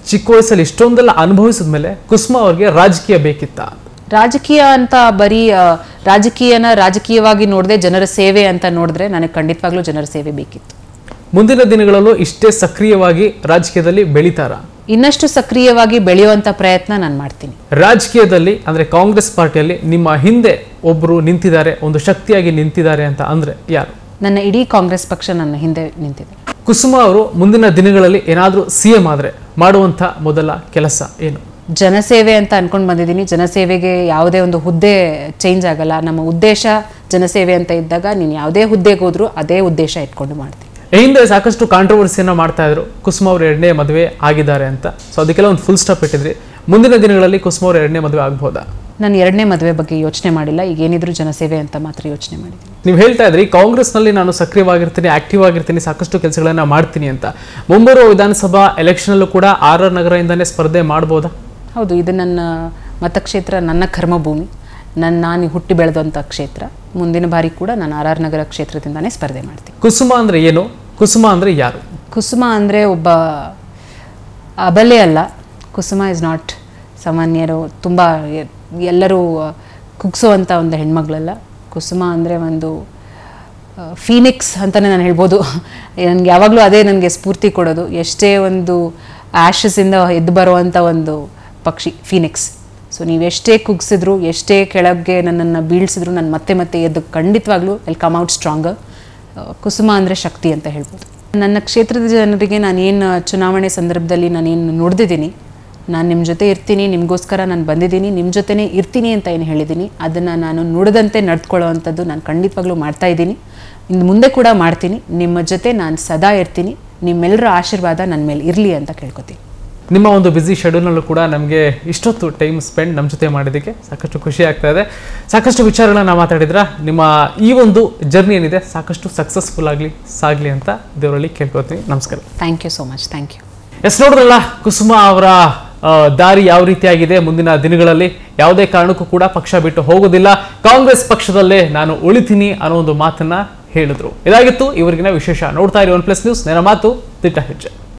ಚಿಕ್ಕ ವಯಸ್ಸಲ್ಲಿ ಇಷ್ಟೊಂದೆಲ್ಲ ಅನುಭವಿಸಿದ ಮೇಲೆ ಕುಸುಮ ಅವ್ರಿಗೆ ರಾಜಕೀಯ ಬೇಕಿತ್ತ ರಾಜಕೀಯ ಅಂತ ಬರೀ ಆ, ರಾಜಕೀಯನ ರಾಜಕೀಯವಾಗಿ ನೋಡದೆ ಜನರ ಸೇವೆ ಅಂತ ನೋಡಿದ್ರೆ ನನಗೆ ಖಂಡಿತವಾಗ್ಲೂ ಜನರ ಸೇವೆ ಬೇಕಿತ್ತು ಮುಂದಿನ ದಿನಗಳಲ್ಲೂ ಇಷ್ಟೇ ಸಕ್ರಿಯವಾಗಿ ರಾಜಕೀಯದಲ್ಲಿ ಬೆಳಿತಾರ ಇನ್ನಷ್ಟು ಸಕ್ರಿಯವಾಗಿ ಬೆಳೆಯುವಂಥ ಪ್ರಯತ್ನ ನಾನು ಮಾಡ್ತೀನಿ ರಾಜಕೀಯದಲ್ಲಿ ಅಂದ್ರೆ ಕಾಂಗ್ರೆಸ್ ಪಾರ್ಟಿಯಲ್ಲಿ ನಿಮ್ಮ ಹಿಂದೆ ಒಬ್ರು ನಿಂತಿದ್ದಾರೆ ಒಂದು ಶಕ್ತಿಯಾಗಿ ನಿಂತಿದ್ದಾರೆ ಅಂತ ಅಂದ್ರೆ ಯಾರು ನನ್ನ ಇಡೀ ಕಾಂಗ್ರೆಸ್ ಪಕ್ಷ ನನ್ನ ಹಿಂದೆ ನಿಂತಿದೆ ಕುಸುಮ ಅವರು ಮುಂದಿನ ದಿನಗಳಲ್ಲಿ ಏನಾದರೂ ಸಿ ಎಂ ಆದ್ರೆ ಮಾಡುವಂತ ಮೊದಲ ಕೆಲಸ ಏನು ಜನಸೇವೆ ಅಂತ ಅನ್ಕೊಂಡು ಬಂದಿದ್ದೀನಿ ಜನಸೇವೆಗೆ ಯಾವುದೇ ಒಂದು ಹುದ್ದೆ ಚೇಂಜ್ ಆಗಲ್ಲ ನಮ್ಮ ಉದ್ದೇಶ ಜನಸೇವೆ ಅಂತ ಇದ್ದಾಗ ನೀನು ಯಾವುದೇ ಹುದ್ದೆಗೆ ಹೋದ್ರೂ ಅದೇ ಉದ್ದೇಶ ಇಟ್ಕೊಂಡು ಮಾಡ್ತೀನಿ ಈ ಹಿಂದೆ ಸಾಕಷ್ಟು ಕಾಂಟ್ರವರ್ಸಿಯನ್ನ ಮಾಡ್ತಾ ಇದ್ರು ಕುಸುಮ ಅವರು ಎರಡನೇ ಮದುವೆ ಆಗಿದ್ದಾರೆ ಅಂತ ಸೊ ಅದಕ್ಕೆಲ್ಲ ಒಂದು ಫುಲ್ ಸ್ಟಾಪ್ ಇಟ್ಟಿದ್ರಿ ಮುಂದಿನ ದಿನಗಳಲ್ಲಿ ಕುಸುಮ ಅವರು ಎರಡನೇ ಮದುವೆ ಆಗ್ಬೋದಾ ನಾನು ಎರಡನೇ ಮದುವೆ ಬಗ್ಗೆ ಯೋಚನೆ ಮಾಡಿಲ್ಲ ಈಗ ಏನಿದ್ರು ಜನಸೇವೆ ಅಂತ ಮಾತ್ರ ಯೋಚನೆ ಮಾಡಿದ್ದೀನಿ ನೀವು ಹೇಳ್ತಾ ಇದ್ರಿ ಕಾಂಗ್ರೆಸ್ನಲ್ಲಿ ನಾನು ಸಕ್ರಿಯವಾಗಿರ್ತೀನಿ ಆಕ್ಟಿವ್ ಆಗಿರ್ತೀನಿ ಸಾಕಷ್ಟು ಕೆಲಸಗಳನ್ನ ಮಾಡ್ತೀನಿ ಅಂತ ಮುಂಬರುವ ವಿಧಾನಸಭಾ ಎಲೆಕ್ಷನಲ್ಲೂ ಕೂಡ ಆರ್ ಆರ್ ನಗರದಿಂದನೇ ಸ್ಪರ್ಧೆ ಮಾಡ್ಬೋದಾ ಹೌದು ಇದು ನನ್ನ ಮತಕ್ಷೇತ್ರ ನನ್ನ ಕರ್ಮಭೂಮಿ ನನ್ನ ನಾನು ಹುಟ್ಟಿ ಬೆಳೆದಂಥ ಕ್ಷೇತ್ರ ಮುಂದಿನ ಬಾರಿ ಕೂಡ ನಾನು ಆರ್ ಆರ್ ನಗರ ಕ್ಷೇತ್ರದಿಂದನೇ ಸ್ಪರ್ಧೆ ಮಾಡ್ತೀನಿ ಕುಸುಮ ಅಂದ್ರೆ ಏನು ಕುಸುಮ ಅಂದ್ರೆ ಯಾರು ಕುಸುಮ ಅಂದರೆ ಒಬ್ಬ ಅಬಲೆ ಅಲ್ಲ ಕುಸುಮ ಇಸ್ ನಾಟ್ ಸಾಮಾನ್ಯರು ತುಂಬ ಎ- ಎಲ್ಲರೂ ಕುಗ್ಸುವಂಥ ಒಂದು ಹೆಣ್ಮಗಳಲ್ಲ ಕುಸುಮ ಅಂದರೆ ಒಂದು ಫೀನಿಕ್ಸ್ ಅಂತಲೇ ನಾನು ಹೇಳ್ಬೋದು ನನಗೆ ಯಾವಾಗಲೂ ಅದೇ ನನಗೆ ಸ್ಫೂರ್ತಿ ಕೊಡೋದು ಎಷ್ಟೇ ಒಂದು ಆ್ಯಶಸ್ಸಿಂದ ಎದ್ದು ಬರುವಂಥ ಒಂದು ಪಕ್ಷಿ ಫೀನಿಕ್ಸ್ ಸೊ ನೀವು ಎಷ್ಟೇ ಕುಗ್ಸಿದ್ರು ಎಷ್ಟೇ ಕೆಳಗೆ ನನ್ನನ್ನು ಬೀಳ್ಸಿದ್ರು ನಾನು ಮತ್ತೆ ಮತ್ತೆ ಎದ್ದು ಖಂಡಿತವಾಗ್ಲೂ will come out stronger Kusuma ಅಂದರೆ ಶಕ್ತಿ ಅಂತ ಹೇಳ್ಬೋದು ನನ್ನ ಕ್ಷೇತ್ರದ ಜನರಿಗೆ ನಾನೇನು ಚುನಾವಣೆ ಸಂದರ್ಭದಲ್ಲಿ ನಾನೇನು ನುಡ್ದಿದ್ದೀನಿ ನಾನು ನಿಮ್ಮ ಜೊತೆ ಇರ್ತೀನಿ ನಿಮಗೋಸ್ಕರ ನಾನು ಬಂದಿದ್ದೀನಿ ನಿಮ್ಮ ಜೊತೆನೇ ಇರ್ತೀನಿ ಅಂತ ಏನು ಹೇಳಿದ್ದೀನಿ ಅದನ್ನು ನಾನು ನುಡಿದಂತೆ ನಡ್ಕೊಳ್ಳೋವಂಥದ್ದು ನಾನು ಖಂಡಿತವಾಗ್ಲೂ ಮಾಡ್ತಾ ಇದ್ದೀನಿ ಇನ್ನು ಮುಂದೆ ಕೂಡ ಮಾಡ್ತೀನಿ ನಿಮ್ಮ ಜೊತೆ ನಾನು ಸದಾ ಇರ್ತೀನಿ ನಿಮ್ಮೆಲ್ಲರ ಆಶೀರ್ವಾದ ನನ್ನ ಮೇಲೆ ಇರಲಿ ಅಂತ ಕೇಳ್ಕೊತೀನಿ ನಿಮ್ಮ ಒಂದು ಬ್ಯುಸಿ ಶೆಡ್ಯೂಲ್ನಲ್ಲೂ ಕೂಡ ನಮಗೆ ಇಷ್ಟೊತ್ತು ಟೈಮ್ ಸ್ಪೆಂಡ್ ನಮ್ಮ ಜೊತೆ ಮಾಡಿದ್ದಕ್ಕೆ ಸಾಕಷ್ಟು ಖುಷಿ ಆಗ್ತಾ ಇದೆ ಸಾಕಷ್ಟು ವಿಚಾರಗಳನ್ನ ಮಾತಾಡಿದ್ರ ನಿಮ್ಮ ಈ ಒಂದು ಜರ್ನಿ ಏನಿದೆ ಸಾಕಷ್ಟು ಸಕ್ಸಸ್ಫುಲ್ ಆಗಲಿ ಸಾಗಲಿ ಅಂತ ದೇವರಲ್ಲಿ ಕೇಳ್ಕೊತೀನಿ ನಮಸ್ಕಾರ thank you so much thank you yes ನೋಡಿದ್ರಲ್ಲ ಕುಸುಮ ಅವರ ಆ, ದಾರಿ ಯಾವ ರೀತಿಯಾಗಿದೆ ಮುಂದಿನ ದಿನಗಳಲ್ಲಿ ಯಾವುದೇ ಕಾರಣಕ್ಕೂ ಕೂಡ ಪಕ್ಷ ಬಿಟ್ಟು ಹೋಗೋದಿಲ್ಲ ಕಾಂಗ್ರೆಸ್ ಪಕ್ಷದಲ್ಲೇ ನಾನು ಉಳಿತೀನಿ ಅನ್ನೋ ಒಂದು ಮಾತನ್ನ ಹೇಳಿದ್ರು ಇದಾಗಿತ್ತು ಇವರಿಗಿನ ವಿಶೇಷ ನೋಡ್ತಾ ಇರಿ ಒನ್ ಪ್ಲಸ್ ನ್ಯೂಸ್ ನೇರ ಮಾತು ದಿಟ್ಟ ಹೆಜ್ಜೆ